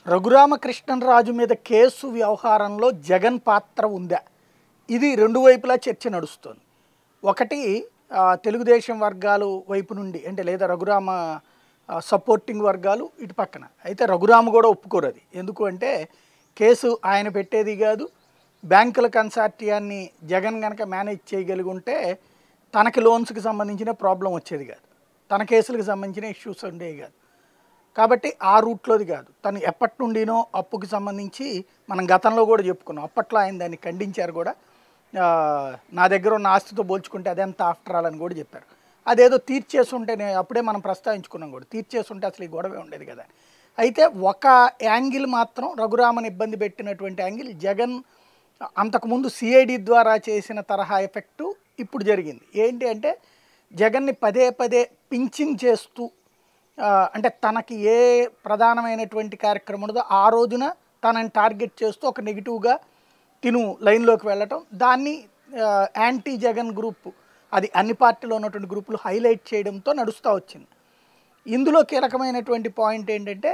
రఘురామకృష్ణరాజు మీద కేసు వ్యవహారంలో జగన్ పాత్ర ఉందా ఇది రెండు వైపులా చర్చ నడుస్తోంది ఒకటి ఆ, తెలుగుదేశం వర్గాలు వైపు నుండి అంటే లేదా రఘురామ ఆ, సపోర్టింగ్ వర్గాలు ఇటు పక్కన అయితే రఘురామ కూడా ఒప్పుకోరు అది ఎందుకు అంటే కేసు ఆయన పెట్టేది కాదు బ్యాంకుల కన్సార్టియాన్ని జగన్ కనుక మేనేజ్ చేయగలిగి ఉంటే తనకి లోన్స్కి సంబంధించిన ప్రాబ్లం వచ్చేది కాదు తన కేసులకు సంబంధించిన ఇష్యూస్ ఉండేవి కాదు కాబట్టి ఆ రూట్లోది కాదు తను ఎప్పటి నుండినో అప్పుకి సంబంధించి మనం గతంలో కూడా చెప్పుకున్నాం అప్పట్లో ఆయన దాన్ని ఖండించారు కూడా ఆ, నా దగ్గర ఉన్న ఆస్తితో పోల్చుకుంటే అదెంత ఆఫ్టర్ ఆల్ అని కూడా చెప్పారు అదేదో తీర్చేసి ఉంటే నే- అప్పుడే మనం ప్రస్తావించుకున్నాం కూడా తీర్చేసి ఉంటే అసలు ఈ గొడవే ఉండేది కదా అయితే ఒక యాంగిల్ మాత్రం రఘురామన్ ఇబ్బంది పెట్టినటువంటి యాంగిల్ జగన్ అంతకుముందు సిఐడి ద్వారా చేసిన తరహా ఎఫెక్టు ఇప్పుడు జరిగింది ఏంటి అంటే జగన్ని పదే పదే పించింగ్ చేస్తూ ఆ, అంటే తనకి ఏ ప్రధానమైనటువంటి కార్యక్రమం ఉండదో ఆ రోజున తనని టార్గెట్ చేస్తూ ఒక నెగిటివ్గా తిను లైన్లోకి వెళ్ళటం దాన్ని ఆ, యాంటీ జగన్ గ్రూప్ అది అన్ని పార్టీలో ఉన్నటువంటి గ్రూపులు హైలైట్ చేయడంతో నడుస్తూ వచ్చింది ఇందులో కీలకమైనటువంటి పాయింట్ ఏంటంటే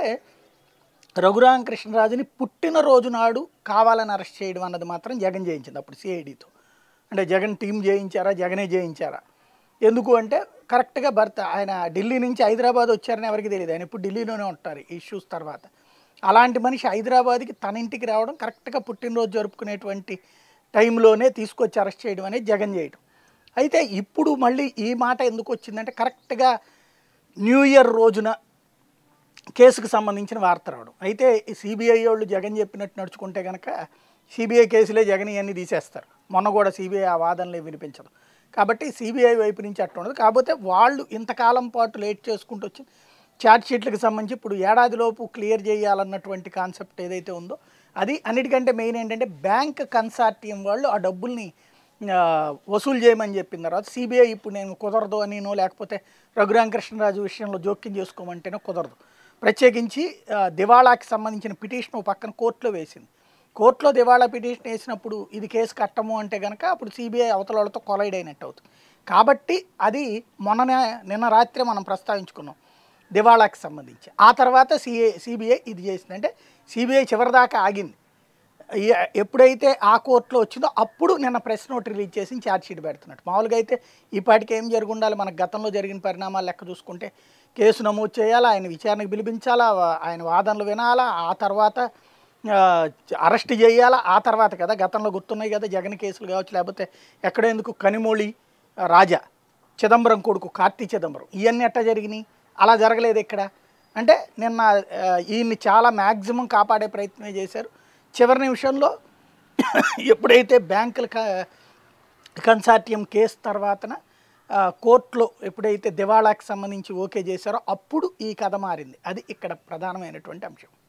రఘురామకృష్ణరాజుని పుట్టినరోజు నాడు కావాలని అరెస్ట్ చేయడం అన్నది మాత్రం జగన్ చేయించింది అప్పుడు సిఐడితో అంటే జగన్ టీం చేయించారా జగనే చేయించారా ఎందుకు అంటే కరెక్ట్గా భర్త ఆయన ఢిల్లీ నుంచి హైదరాబాద్ వచ్చారని ఎవరికి తెలియదు ఆయన ఇప్పుడు ఢిల్లీలోనే ఉంటారు ఈ ఇష్యూస్ తర్వాత అలాంటి మనిషి హైదరాబాద్కి తన ఇంటికి రావడం కరెక్ట్గా పుట్టినరోజు జరుపుకునేటువంటి టైంలోనే తీసుకొచ్చి అరెస్ట్ చేయడం అనేది జగన్ చేయడం అయితే ఇప్పుడు మళ్ళీ ఈ మాట ఎందుకు వచ్చిందంటే కరెక్ట్గా న్యూ ఇయర్ రోజున కేసుకు సంబంధించిన వార్త రావడం అయితే సిబిఐ వాళ్ళు జగన్ చెప్పినట్టు నడుచుకుంటే కనుక సిబిఐ కేసులే జగన్ ఇవన్నీ తీసేస్తారు మొన్న కూడా సిబిఐ ఆ వాదనలే వినిపించదు కాబట్టి సిబిఐ వైపు నుంచి అట్లా ఉండదు కాకపోతే వాళ్ళు ఇంతకాలం పాటు లేట్ చేసుకుంటూ వచ్చి ఛార్జ్ షీట్లకు సంబంధించి ఇప్పుడు ఏడాదిలోపు క్లియర్ చేయాలన్నటువంటి కాన్సెప్ట్ ఏదైతే ఉందో అది అన్నిటికంటే మెయిన్ ఏంటంటే బ్యాంక్ కన్సార్టియం వాళ్ళు ఆ డబ్బుల్ని ఆ, వసూలు చేయమని చెప్పిన తర్వాత సిబిఐ ఇప్పుడు నేను కుదరదు అనినో లేకపోతే రఘురామకృష్ణరాజు విషయంలో జోక్యం చేసుకోమంటేనో కుదరదు ప్రత్యేకించి ఆ, దివాళాకి సంబంధించిన పిటిషన్ ఓ పక్కన కోర్టులో వేసింది కోర్టులో దివాళా పిటిషన్ వేసినప్పుడు ఇది కేసు కట్టము అంటే కనుక అప్పుడు సిబిఐ అవతల వాళ్ళతో కొలైడ్ అయినట్టు అవుతుంది కాబట్టి అది మొన్ననే నిన్న రాత్రి మనం ప్రస్తావించుకున్నాం దివాళాకి సంబంధించి ఆ తర్వాత సిఏ సిబిఐ ఇది చేసింది అంటే సిబిఐ చివరిదాకా ఆగింది ఎ- ఎప్పుడైతే ఆ కోర్టులో వచ్చిందో అప్పుడు నిన్న ప్రెస్ నోట్ రిలీజ్ చేసి ఛార్జ్ షీట్ పెడుతున్నట్టు మామూలుగా అయితే ఈ పాటికి ఏం జరిగి ఉండాలి మనకు గతంలో జరిగిన పరిణామాలు లెక్క చూసుకుంటే కేసు నమోదు చేయాలా ఆయన విచారణకు పిలిపించాలా వా- ఆయన వాదనలు వినాలా ఆ తర్వాత ఆ, అరెస్ట్ చేయాలా ఆ తర్వాత కదా గతంలో గుర్తున్నాయి కదా జగన్ కేసులు కావచ్చు లేకపోతే ఎక్కడెందుకు కనిమొళి ఆ, రాజా చిదంబరం కొడుకు కార్తీ చిదంబరం ఇవన్నీ ఎట్టా జరిగినాయి అలా జరగలేదు ఇక్కడ అంటే నిన్న ఆ, ఈయన్ని చాలా మ్యాక్సిమం కాపాడే ప్రయత్నమే చేశారు చివరి నిమిషంలో ఎప్పుడైతే బ్యాంకుల క- కన్సార్టియం కేసు తర్వాతన ఆ, కోర్టులో ఎప్పుడైతే దివాళాకి సంబంధించి ఓకే చేశారో అప్పుడు ఈ కథ మారింది అది ఇక్కడ ప్రధానమైనటువంటి అంశం